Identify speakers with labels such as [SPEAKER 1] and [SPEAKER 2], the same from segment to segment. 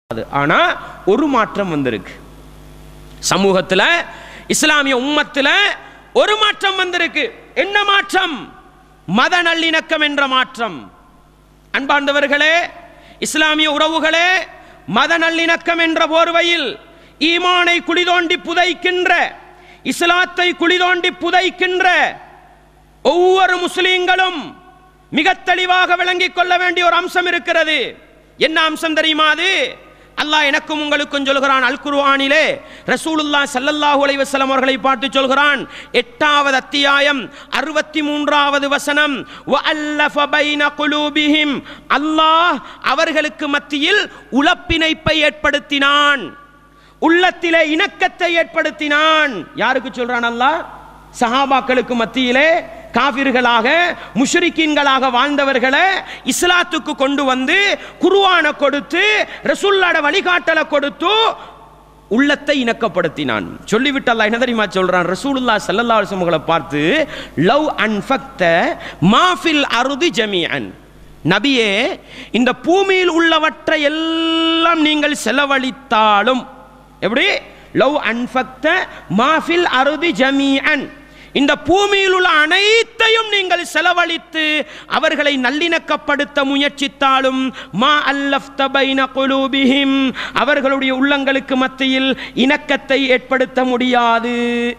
[SPEAKER 1] அது ஆனா ஒரு மாற்றம் வந்திருக்கு சமூகத்துல இஸ்லாமிய உம்மத்துல ஒரு மாற்றம் வந்திருக்கு என்ன மாற்றம் மத நல்லிணக்கம் என்ற மாற்றம் அன்பார்ந்தவர்களே இஸ்லாமிய உறவுகளே மத நல்லிணக்கம் என்ற போர்வையில் ஈமானை குளிதோண்டி புதைக்கின்ற இஸ்லாத்தை குளிதோண்டி புதைக்கின்ற ஒவ்வொரு முஸ்லீம்களும் மிக தெளிவாக விளங்கிக் கொள்ள வேண்டிய ஒரு அம்சம் இருக்கிறது என்ன அம்சம் தெரியுமா அது அல்லாஹ் எனக்கும் உங்களுக்கும் சொல்கிறான் அல் குர்ஆனிலே ரசூலுல்லா ஸல்லல்லாஹு அலைஹி வஸல்லம் அவர்களை பார்த்து சொல்கிறான் எட்டாவது அத்தியாயம் அறுபத்தி மூன்றாவது வசனம் வஅல்லஃப பைன குலூபிஹிம் அல்லாஹ் அவர்களுக்கு மத்தியில் உலப்பிணைப்பை ஏற்படுத்தினான் உள்ளத்திலே இணக்கத்தை ஏற்படுத்தினான் யாருக்கு சொல்றான் அல்லாஹ் சஹாபாக்களுக்கு மத்தியிலே காபிர்களாக முஷ்ரிக்கீன்களாக வாழ்ந்தவர்களை இஸ்லாத்துக்கு கொண்டு வந்து குருவான கொடுத்து ரசுல்லாட வழிகாட்டலை கொடுத்து உள்ளத்தை இணக்கப்படுத்தினான் சொல்லிவிட்டு அல்லாஹ் என்ன தெரியுமா சொல்றான் ரசூலுல்லாஹ் ஸல்லல்லாஹு அலைஹி வஸல்லம் பார்த்து லவ் அன்ஃபக்த மாஃபில் அருதி ஜமீஅன் நபியே இந்த பூமியில் உள்ளவற்றை எல்லாம் நீங்கள் செலவழித்தாலும் எப்படி லவ் அன்ஃபக்த மாஃபில் அருதி ஜமீஅன் இந்த பூமியில் உள்ள அனைத்தையும் நீங்கள் செலவழித்து அவர்களை நல்லிணக்கப்படுத்த முயற்சித்தாலும் மா அல்லஃப்த பைன குலூபிஹிம் அவர்களுடைய உள்ளங்களுக்கு மத்தியில் இணக்கத்தை ஏற்படுத்த முடியாது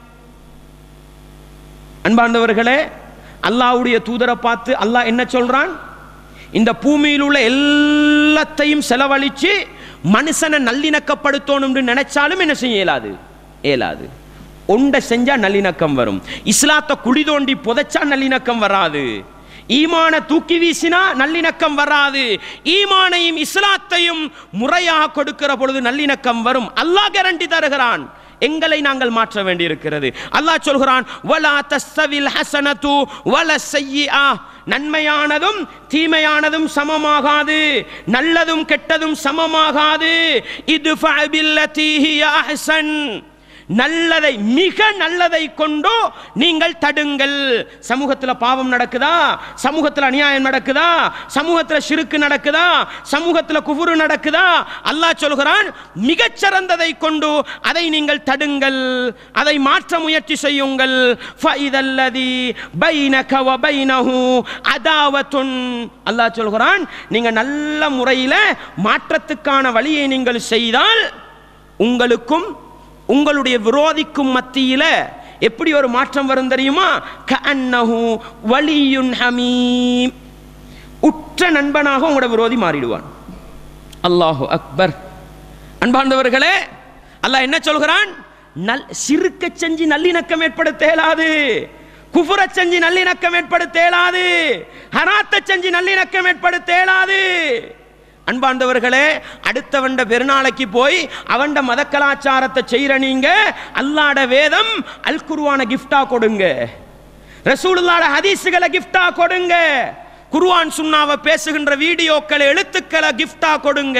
[SPEAKER 1] அன்பார்ந்தவர்களே அல்லாஹ்வுடைய தூதரை பார்த்து அல்லாஹ் என்ன சொல்றான் இந்த பூமியில் உள்ள எல்லாத்தையும் செலவழிச்சு மனுஷனை நல்லிணக்கப்படுத்தணும்னு நினைச்சாலும் என்ன செய்ய இயலாது இயலாது ஒன்றை செஞ்சா நல்லிணக்கம் வரும் இஸ்லாத்தை குழி தோண்டி புதைச்சா நல்லிணக்கம் வராது ஈமான தூக்கி வீசினா நல்லிணக்கம் வராது ஈமானையும் இஸ்லாத்தையும் முறையாக கொடுக்கிற பொழுது நல்லிணக்கம் வரும் அல்லாஹ் கேரண்டி தருகிறான் எங்களை நாங்கள் மாற்ற வேண்டியிருக்கிறது அல்லாஹ் சொல்கிறான் வலா தஸ்தவில் ஹசனது வல செய்யா நன்மையானதும் தீமையானதும் சமமாகாது நல்லதும் கெட்டதும் சமமாகாது இது அஹ்சன் நல்லதை மிக நல்லதை கொண்டு நீங்கள் தடுங்கள் சமூகத்தில் பாவம் நடக்குதா சமூகத்தில் அநியாயம் நடக்குதா சமூகத்தில் சிறுக்கு நடக்குதா சமூகத்தில் குபுரு நடக்குதா அல்லாஹ் சொல்கிறான் மிகச்சிறந்ததை கொண்டு அதை நீங்கள் தடுங்கள் அதை மாற்ற முயற்சி செய்யுங்கள் ஃபைதல்லதி பைனக வ பைனஹு அதாவத்துன் அல்லாஹ் சொல்கிறான் நீங்க நல்ல முறையில் மாற்றத்துக்கான வழியை நீங்கள் செய்தால் உங்களுக்கும் உங்களுடைய விரோதிக்கும் மத்தியில எப்படி ஒரு மாற்றம் வரும் தெரியுமா கஅன்னஹு வலியுன் ஹமீம் உற்ற நண்பனாக உங்களோட விரோதி மாறிடுவான் அல்லாஹு அக்பர் அன்பார்ந்தவர்களே அல்லாஹ் என்ன சொல்கிறான் நல் சிறுக்க செஞ்சு நல்லிணக்கம் ஏற்படுத்த இயலாது குஃபுர செஞ்சு நல்லிணக்கம் ஏற்படுத்த இயலாது ஹராத்த செஞ்சு நல்லிணக்கம் ஏற்படுத்த இயலாது அன்பாண்டவர்களே அடுத்தவண்ட பெருநாளைக்கு போய் அவண்ட மத கலாச்சாரத்தை செய்கிற நீங்க அல்லாட வேதம் அல் குருவான கிஃப்டா கொடுங்க ரசூலுல்லாட ஹதீஸுகளை கிஃப்டா கொடுங்க குருவான் சுண்ணாவை பேசுகின்ற வீடியோக்களை எழுத்துக்களை கிஃப்டா கொடுங்க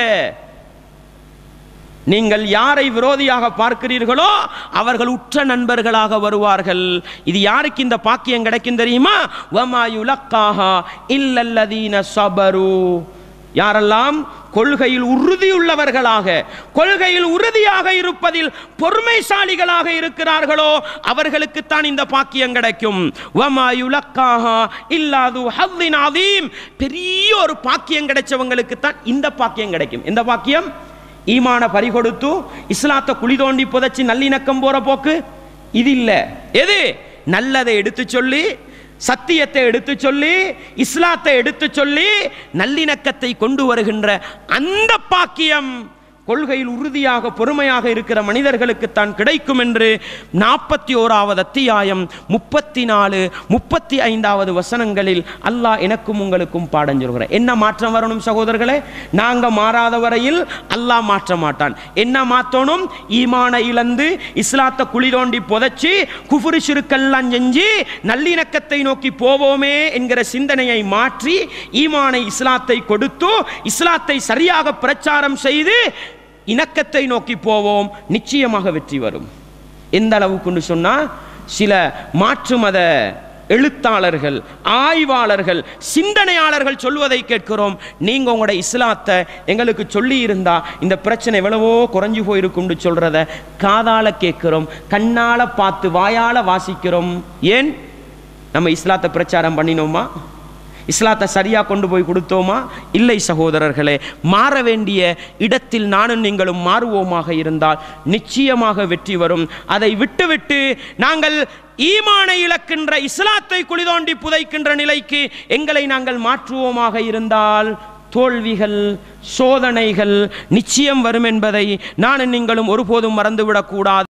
[SPEAKER 1] நீங்கள் யாரை விரோதியாக பார்க்கிறீர்களோ அவர்கள் உற்ற நண்பர்களாக வருவார்கள் இது யாருக்கு இந்த பாக்கியம் கிடைக்கும் தெரியுமா வமாயுலக்காஹா இல்லல்லதீன சபரு யாரெல்லாம் கொள்கையில் உறுதியுள்ளவர்களாக கொள்கையில் உறுதியாக இருப்பதில் பொறுமைசாலிகளாக இருக்கிறார்களோ அவர்களுக்குத்தான் இந்த பாக்கியம் கிடைக்கும் வமாயுலக்காஹா இல்லாது ஹவ்வின் அதீம் பெரிய ஒரு பாக்கியம் கிடைச்சவங்களுக்கு தான் இந்த பாக்கியம் கிடைக்கும் இந்த பாக்கியம் ஈமான பறிகொடுத்து இஸ்லாத்தை குழி தோண்டி புதைச்சி நல்லிணக்கம் போற போக்கு இது இல்லை எது நல்லதை எடுத்து சொல்லி சத்தியத்தை எடுத்து சொல்லி இஸ்லாத்தை எடுத்து சொல்லி நல்லிணக்கத்தை கொண்டு வருகின்ற அந்த பாக்கியம் கொள்கையில் உறுதியாக பொறுமையாக இருக்கிற மனிதர்களுக்கு தான் கிடைக்கும் என்று நாற்பத்தி ஓராவது அத்தியாயம் முப்பத்தி நாலு முப்பத்தி ஐந்தாவது வசனங்களில் அல்லாஹ் எனக்கும் உங்களுக்கும் பாடம் சொல்கிறார் என்ன மாற்றம் வரணும் சகோதரர்களே நாங்க மாறாத வரையில் அல்லாஹ் மாற்ற மாட்டான் என்ன மாற்றணும் ஈமான இழந்து இஸ்லாத்தை குழி தோண்டி புதைச்சி குஃபுரு சிறுக்கெல்லாம் செஞ்சு நல்லிணக்கத்தை நோக்கி போவோமே என்கிற சிந்தனையை மாற்றி ஈமானை இஸ்லாத்தை கொடுத்து இஸ்லாத்தை சரியாக பிரச்சாரம் செய்து இணக்கத்தை நோக்கி போவோம் நிச்சயமாக வெற்றி வரும் எந்த அளவுக்கு சொன்னா சில மாற்று மத எழுத்தாளர்கள் ஆய்வாளர்கள் சிந்தனையாளர்கள் சொல்வதை கேட்கிறோம் நீங்க உங்களோட இஸ்லாத்தை எங்களுக்கு சொல்லி இருந்தா இந்த பிரச்சனை எவ்வளவோ குறைஞ்சு போயிருக்கும்னு சொல்றத காதால கேட்கிறோம் கண்ணால பார்த்து வாயால வாசிக்கிறோம் ஏன் நம்ம இஸ்லாத்தை பிரச்சாரம் பண்ணினோமா இஸ்லாத்தை சரியா கொண்டு போய் கொடுத்தோமா இல்லை சகோதரர்களே மாற வேண்டிய இடத்தில் நானும் நீங்களும் மாறுவோமாக இருந்தால் நிச்சயமாக வெற்றி வரும் அதை விட்டுவிட்டு நாங்கள் ஈமானை இழக்கின்ற இஸ்லாத்தை குளிதோண்டி புதைக்கின்ற நிலைக்கு எங்களை நாங்கள் மாற்றுவோமாக இருந்தால் தோல்விகள் சோதனைகள் நிச்சயம் வரும் என்பதை நானும் நீங்களும் ஒருபோதும் மறந்துவிடக்கூடாது